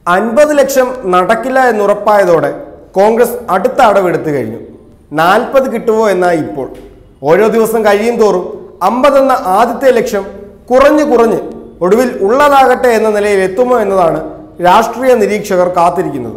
അൻപത് ലക്ഷം നടക്കില്ല എന്നുറപ്പായതോടെ കോൺഗ്രസ് അടുത്ത അടവെടുത്തു കഴിഞ്ഞു നാൽപ്പത് കിട്ടുമോ എന്നായി ഇപ്പോൾ ഓരോ ദിവസം കഴിയും തോറും അമ്പതെന്ന ആദ്യത്തെ ലക്ഷ്യം കുറഞ്ഞു കുറഞ്ഞ് ഒടുവിൽ ഉള്ളതാകട്ടെ എന്ന നിലയിൽ എത്തുമോ എന്നതാണ് രാഷ്ട്രീയ നിരീക്ഷകർ കാത്തിരിക്കുന്നത്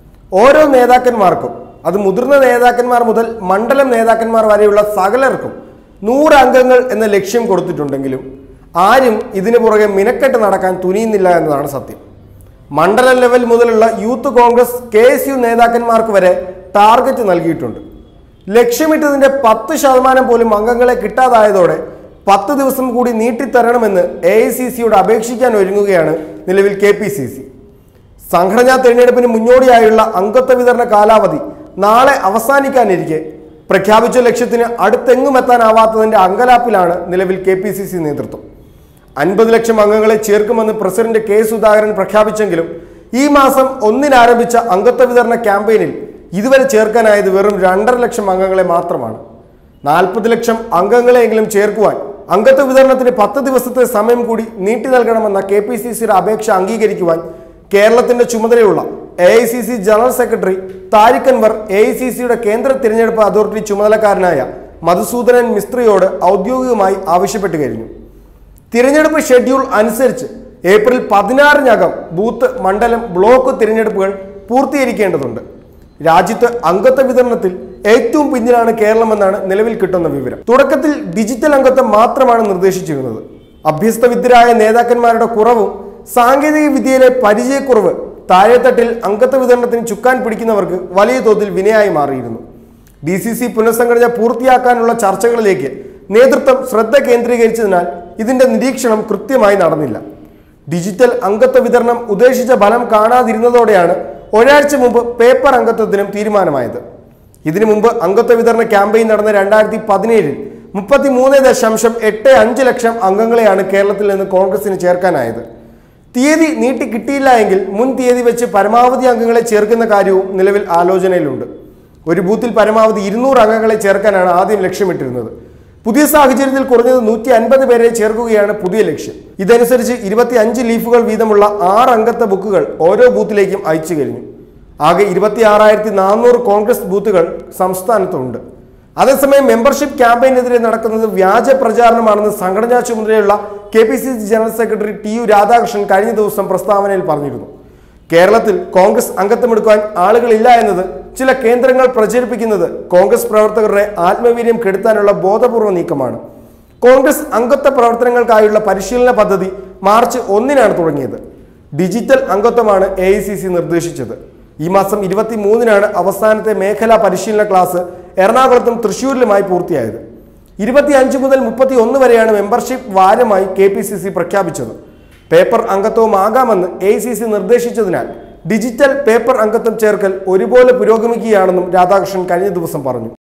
ഓരോ നേതാക്കന്മാർക്കും അത് മുതിർന്ന നേതാക്കന്മാർ മുതൽ മണ്ഡലം നേതാക്കന്മാർ വരെയുള്ള സകലർക്കും നൂറ് അംഗങ്ങൾ എന്ന ലക്ഷ്യം കൊടുത്തിട്ടുണ്ടെങ്കിലും ആരും ഇതിനു പുറകെ മിനക്കെട്ട് നടക്കാൻ തുനിയുന്നില്ല എന്നതാണ് സത്യം മണ്ഡലം ലെവൽ മുതലുള്ള youth congress K S U നേതാക്കന്മാർക്ക് വരെ ടാർഗറ്റ് നൽകിയിട്ടുണ്ട് ലക്ഷ്യമിട്ടതിന്റെ പത്ത് ശതമാനം പോലും അംഗങ്ങളെ കിട്ടാതായതോടെ പത്ത് ദിവസം കൂടി നീട്ടിത്തരണമെന്ന് എ ഐ സി സിയോട് അപേക്ഷിക്കാൻ ഒരുങ്ങുകയാണ് നിലവിൽ കെ പി സി സി സംഘടനാ തെരഞ്ഞെടുപ്പിന് മുന്നോടിയായുള്ള അംഗത്വ വിതരണ കാലാവധി നാളെ അവസാനിക്കാനിരിക്കെ പ്രഖ്യാപിച്ച ലക്ഷ്യത്തിന് അടുത്തെങ്ങും എത്താനാവാത്തതിന്റെ അങ്കലാപ്പിലാണ് നിലവിൽ കെ പി സി സി നേതൃത്വം അൻപത് ലക്ഷം അംഗങ്ങളെ ചേർക്കുമെന്ന് പ്രസിഡന്റ് കെ സുധാകരൻ പ്രഖ്യാപിച്ചെങ്കിലും ഈ മാസം ഒന്നിന് ആരംഭിച്ച അംഗത്വ വിതരണ ക്യാമ്പയിനിൽ ഇതുവരെ ചേർക്കാനായത് വെറും രണ്ടര ലക്ഷം അംഗങ്ങളെ മാത്രമാണ് നാൽപ്പത് ലക്ഷം അംഗങ്ങളെയെങ്കിലും ചേർക്കുവാൻ അംഗത്വ വിതരണത്തിന് പത്ത് ദിവസത്തെ സമയം കൂടി നീട്ടി നൽകണമെന്ന കെ പി സി സിയുടെ അപേക്ഷ അംഗീകരിക്കുവാൻ കേരളത്തിന്റെ ചുമതലയുള്ള A I C C general secretary Tariq Anwar A I C സിയുടെ കേന്ദ്ര തിരഞ്ഞെടുപ്പ് അതോറിറ്റി ചുമതലക്കാരനായ മധുസൂദനൻ മിസ്ത്രിയോട് ഔദ്യോഗികമായി ആവശ്യപ്പെട്ടു കഴിഞ്ഞു തിരഞ്ഞെടുപ്പ് ഷെഡ്യൂൾ അനുസരിച്ച് ഏപ്രിൽ പതിനാറിനകം ബൂത്ത് മണ്ഡലം ബ്ലോക്ക് തിരഞ്ഞെടുപ്പുകൾ പൂർത്തീകരിക്കേണ്ടതുണ്ട് രാജ്യത്ത് അംഗത്വ വിതരണത്തിൽ ഏറ്റവും പിന്നിലാണ് കേരളമെന്നാണ് നിലവിൽ കിട്ടുന്ന വിവരം തുടക്കത്തിൽ ഡിജിറ്റൽ അംഗത്വം മാത്രമാണ് നിർദ്ദേശിച്ചിരുന്നത് അഭ്യസ്തവിദ്യരായ നേതാക്കന്മാരുടെ കുറവും സാങ്കേതിക വിദ്യയിലെ പരിചയക്കുറവ് താഴെത്തട്ടിൽ അംഗത്വ വിതരണത്തിന് ചുക്കാൻ പിടിക്കുന്നവർക്ക് വലിയ തോതിൽ വിനയായി മാറിയിരുന്നു ഡി സി സി പുനഃസംഘടന പൂർത്തിയാക്കാനുള്ള ചർച്ചകളിലേക്ക് നേതൃത്വം ശ്രദ്ധ കേന്ദ്രീകരിച്ചതിനാൽ ഇതിന്റെ നിരീക്ഷണം കൃത്യമായി നടന്നില്ല ഡിജിറ്റൽ അംഗത്വ വിതരണം ഉദ്ദേശിച്ച ഫലം കാണാതിരുന്നതോടെയാണ് ഒരാഴ്ച മുമ്പ് പേപ്പർ അംഗത്വത്തിനും തീരുമാനമായത് ഇതിനു മുമ്പ് അംഗത്വ വിതരണ ക്യാമ്പയിൻ നടന്ന രണ്ടായിരത്തി പതിനേഴിൽ മുപ്പത്തി മൂന്ന് ദശാംശം എട്ട് അഞ്ച് ലക്ഷം അംഗങ്ങളെയാണ് കേരളത്തിൽ നിന്ന് കോൺഗ്രസിന് ചേർക്കാനായത് തീയതി നീട്ടി കിട്ടിയില്ല എങ്കിൽ മുൻ തീയതി വെച്ച് പരമാവധി അംഗങ്ങളെ ചേർക്കുന്ന കാര്യവും നിലവിൽ ആലോചനയിലുണ്ട് ഒരു ബൂത്തിൽ പരമാവധി ഇരുന്നൂറ് അംഗങ്ങളെ ചേർക്കാനാണ് ആദ്യം ലക്ഷ്യമിട്ടിരുന്നത് പുതിയ സാഹചര്യത്തിൽ കുറഞ്ഞത് നൂറ്റി അൻപത് പേരെ ചേർക്കുകയാണ് പുതിയ ലക്ഷ്യം ഇതനുസരിച്ച് ഇരുപത്തി അഞ്ച് ലീഫുകൾ വീതമുള്ള ആറ് അംഗത്വ ബുക്കുകൾ ഓരോ ബൂത്തിലേക്കും അയച്ചു കഴിഞ്ഞു ആകെ ഇരുപത്തി ആറായിരത്തി നാനൂറ് കോൺഗ്രസ് ബൂത്തുകൾ സംസ്ഥാനത്തുണ്ട് അതേസമയം മെമ്പർഷിപ്പ് ക്യാമ്പയിനെതിരെ നടക്കുന്നത് വ്യാജ പ്രചാരണമാണെന്ന് സംഘടനാ ചുമതലയുള്ള K P C C general secretary T U Radhakrishnan കഴിഞ്ഞ ദിവസം പ്രസ്താവനയിൽ പറഞ്ഞിരുന്നു കേരളത്തിൽ കോൺഗ്രസ് അംഗത്വമെടുക്കാൻ ആളുകളില്ല എന്നത് ചില കേന്ദ്രങ്ങൾ പ്രചരിപ്പിക്കുന്നത് കോൺഗ്രസ് പ്രവർത്തകരുടെ ആത്മവീര്യം കെടുത്താനുള്ള ബോധപൂർവ നീക്കമാണ് കോൺഗ്രസ് അംഗത്വ പ്രവർത്തനങ്ങൾക്കായുള്ള പരിശീലന പദ്ധതി മാർച്ച് ഒന്നിനാണ് തുടങ്ങിയത് ഡിജിറ്റൽ അംഗത്വമാണ് എ നിർദ്ദേശിച്ചത് ഈ മാസം ഇരുപത്തി മൂന്നിനാണ് അവസാനത്തെ മേഖലാ പരിശീലന ക്ലാസ് എറണാകുളത്തും തൃശ്ശൂരിലുമായി പൂർത്തിയായത് ഇരുപത്തി അഞ്ച് മുതൽ മുപ്പത്തി ഒന്ന് വരെയാണ് മെമ്പർഷിപ്പ് വാരമായി കെ പി സി സി പ്രഖ്യാപിച്ചത് പേപ്പർ അംഗത്വമാകാമെന്ന് എ സി സി നിർദ്ദേശിച്ചതിനാൽ ഡിജിറ്റൽ പേപ്പർ അംഗത്വം ചേർക്കൽ ഒരുപോലെ പുരോഗമിക്കുകയാണെന്നും രാധാകൃഷ്ണൻ കഴിഞ്ഞ ദിവസം പറഞ്ഞു